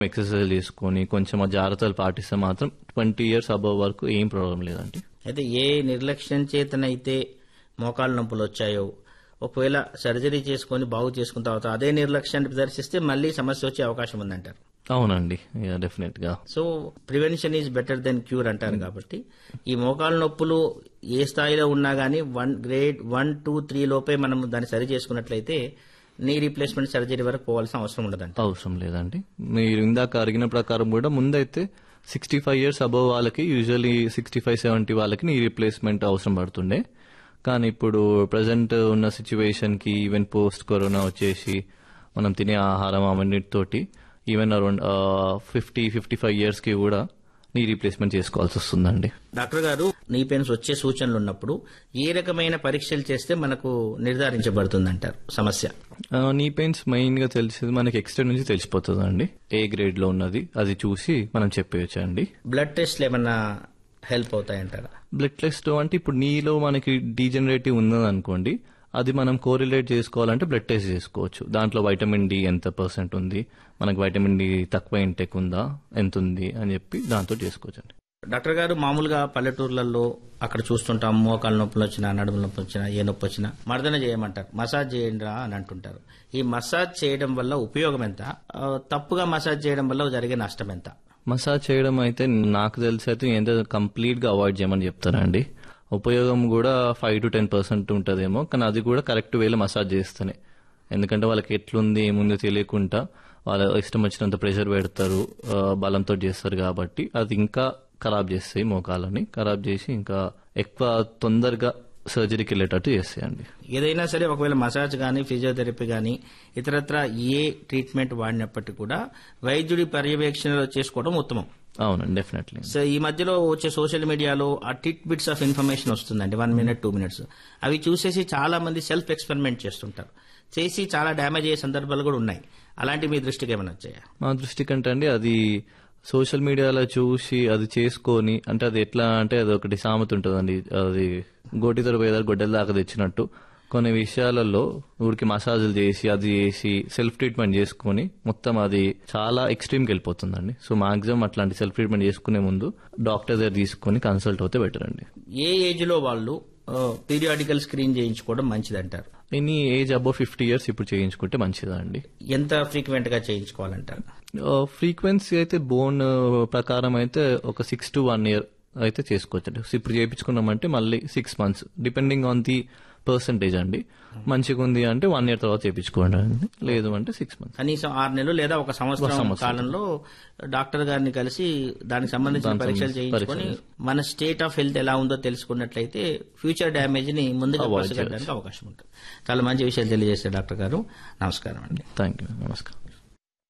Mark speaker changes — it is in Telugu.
Speaker 1: ఎక్సర్సైజ్ చేసుకొని కొంచెం ఆ జాగ్రత్తలు పాటిస్తే మాత్రం ట్వంటీ ఇయర్స్ అబవ్ వరకు ఏం ప్రాబ్లం లేదండి
Speaker 2: అయితే ఏ నిర్లక్ష్యం చేతనైతే మోకాళ్ళ నొప్పులు వచ్చాయో ఒకవేళ సర్జరీ చేసుకొని బాగు చేసుకున్న తర్వాత అదే నిర్లక్ష్యాన్ని ప్రదర్శిస్తే మళ్ళీ సమస్య వచ్చే అవకాశం ఉందంటారు
Speaker 1: అవునండి డెఫినెట్ గా
Speaker 2: so prevention is better than cure అంటారు కాబట్టి ఈ మోకాళ్ళ నొప్పులు ఏ స్థాయిలో ఉన్నా గానీ one grade one two three లోపే మనం దాన్ని సరి చేసుకున్నట్లయితే నీ రీప్లేస్మెంట్ సర్జరీ వరకు పోవాల్సిన అవసరం ఉండదంట
Speaker 1: అవసరం లేదండి మీరు ఇందాక అడిగిన ప్రకారం కూడా ముందైతే సిక్స్టీ ఫైవ్ ఇయర్స్ అబవ్ వాళ్ళకి యూజువల్లీ సిక్స్టీ ఫైవ్ సెవెంటీ వాళ్ళకి నీ రీప్లేస్మెంట్ అవసరం పడుతుండే కానీ ఇప్పుడు ప్రజెంట్ ఉన్న సిచ్యువేషన్ కి ఈవెన్ పోస్ట్ కరోనా వచ్చేసి మనం తినే ఆహారం అవన్నిటితోటి even around fifty fifty five years కి కూడా నీ రీప్లేస్మెంట్ చేసుకోవాల్సి వస్తుందండి
Speaker 2: డాక్టర్ గారు నీ పెయిన్స్ వచ్చే సూచనలు ఉన్నప్పుడు ఏ రకమైన పరీక్షలు చేస్తే మనకు నిర్ధారించబడుతుందంటారు సమస్య
Speaker 1: ఆ, నీ పెయిన్స్ మెయిన్ గా తెలిసేది మనకి ఎక్స్టెండ్ నుంచి తెలిసిపోతుంది అండి ఏ గ్రేడ్ లో ఉన్నది అది చూసి మనం చెప్పేయచ్చు అండి
Speaker 2: బ్లడ్ టెస్ట్లు ఏమన్నా హెల్ప్ అవుతాయంటారా
Speaker 1: బ్లడ్ టెస్ట్ అంటే ఇప్పుడు నీలో మనకి డీజనరేటివ్ ఉన్నది అనుకోండి అది మనం కోరిలేట్ చేసుకోవాలంటే బ్లడ్ టెస్ట్ చేసుకోవచ్చు దాంట్లో వైటమిన్ డి ఎంత పర్సెంట్ ఉంది మనకి వైటమిన్ డి తక్కువ ఇంటెక్ ఉందా ఎంత ఉంది అని చెప్పి దాంతో చేసుకోవచ్చు అండి
Speaker 2: డాక్టర్ గారు మామూలుగా పల్లెటూర్లలో అక్కడ చూస్తుంటాం మోకాళ్ళ నొప్పులు వచ్చినా నడుముల నొప్పి వచ్చినా ఏ నొప్పి వచ్చినా మర్దన చేయమంటారు మసాజ్ చేయండి రా అని అంటుంటారు ఈ మసాజ్ చేయడం వల్ల ఉపయోగం ఎంత ఆ, తప్పుగా మసాజ్ చేయడం వల్ల జరిగే నష్టం ఎంత
Speaker 1: మసాజ్ చేయడం అయితే నాకు తెలిసి అయితే ఎంత కంప్లీట్ గా అవాయిడ్ చేయమని చెప్తారండి ఉపయోగం కూడా ఫైవ్ టు టెన్ పర్సెంట్ ఉంటుందేమో కానీ అది కూడా కరెక్ట్ వేలో మసాజ్ చేస్తేనే ఎందుకంటే వాళ్ళకి ఎట్లుంది ఏముందో తెలియకుండా వాళ్ళ ఇష్టం వచ్చినంత ప్రెషర్ పెడతారు ఆ, బలంతో చేస్తారు కాబట్టి అది ఇంకా ఖరాబ్ చేస్తాయి మోకాలని ఖరాబ్ చేసి ఇంకా ఎక్కువ తొందరగా సర్జరీకి వెళ్ళేటట్టు చేస్తాయండి
Speaker 2: ఏదైనా సరే ఒకవేళ మసాజ్ కానీ ఫిజియోథెరపీ కానీ ఇతరత్ర ఏ ట్రీట్మెంట్ వాడినప్పటికీ కూడా వైద్యుడి పర్యవేక్షణలో చేసుకోవడం ఉత్తమం
Speaker 1: అవునండి డెఫినెట్లీ
Speaker 2: సో ఈ మధ్యలో వచ్చే సోషల్ మీడియాలో ఆ టిట్ బిట్స్ ఆఫ్ ఇన్ఫర్మేషన్ వస్తుందండి వన్ మినిట్ టూ మినిట్స్ అవి చూసేసి చాలా మంది సెల్ఫ్ ఎక్స్పెరిమెంట్ చేస్తుంటారు చేసి చాలా డ్యామేజ్ అయ్యే సందర్భాలు కూడా ఉన్నాయి అలాంటి మీ దృష్టికి ఏమైనా వచ్చాయా
Speaker 1: మా దృష్టి కంటే అండి అది సోషల్ మీడియాలో చూసి అది చేసుకొని అంటే అది ఎట్లా అంటే అది ఒకటి సామెత ఉంటుందండి అది గోటితర పోయేదారు గొడ్డల దాకా తెచ్చినట్టు కొన్ని విషయాలలో ఊరికి మసాజులు చేసి అది చేసి సెల్ఫ్ ట్రీట్మెంట్ చేసుకొని మొత్తం అది చాలా ఎక్స్ట్రీమ్కి వెళ్ళిపోతుందండి సో మాక్సిమం అట్లాంటి సెల్ఫ్ ట్రీట్మెంట్ చేసుకునే ముందు డాక్టర్ దగ్గర తీసుకొని కన్సల్ట్ అవుతే బెటర్ అండి
Speaker 2: ఏ ఏజ్ లో వాళ్ళు పీరియాడికల్ స్క్రీన్ చేయించుకోవడం మంచిదంటారు
Speaker 1: any age above fifty years ఇప్పుడు చేయించుకుంటే మంచిదా అండి
Speaker 2: ఎంత ఫ్రీక్వెంట్ గా చేయించుకోవాలంటారు
Speaker 1: ఫ్రీక్వెన్సీ అయితే బోన్ ప్రకారం అయితే ఒక సిక్స్ టు వన్ ఇయర్ అయితే చేసుకోవచ్చు ఇప్పుడు చేయించుకున్నామంటే మళ్ళీ six months depending on the percentage అండి మంచిగా ఉంది అంటే వన్ ఇయర్ తర్వాత చేయించుకోండి అండి లేదు అంటే సిక్స్ మంత్స్
Speaker 2: కనీసం ఆరు నెలలు లేదా ఒక సంవత్సరం కాలంలో డాక్టర్ గారిని కలిసి దానికి సంబంధించిన పరీక్షలు చేయించుకొని మన స్టేట్ ఆఫ్ హెల్త్ ఎలా ఉందో తెలుసుకున్నట్లయితే ఫ్యూచర్ డ్యామేజ్ ని ముందుగా పసిగట్టడానికి అవకాశం ఉంటుంది చాలా మంచి విషయాలు తెలియజేశారు డాక్టర్ గారు నమస్కారం అండి
Speaker 1: థ్యాంక్ యూ నమస్కారం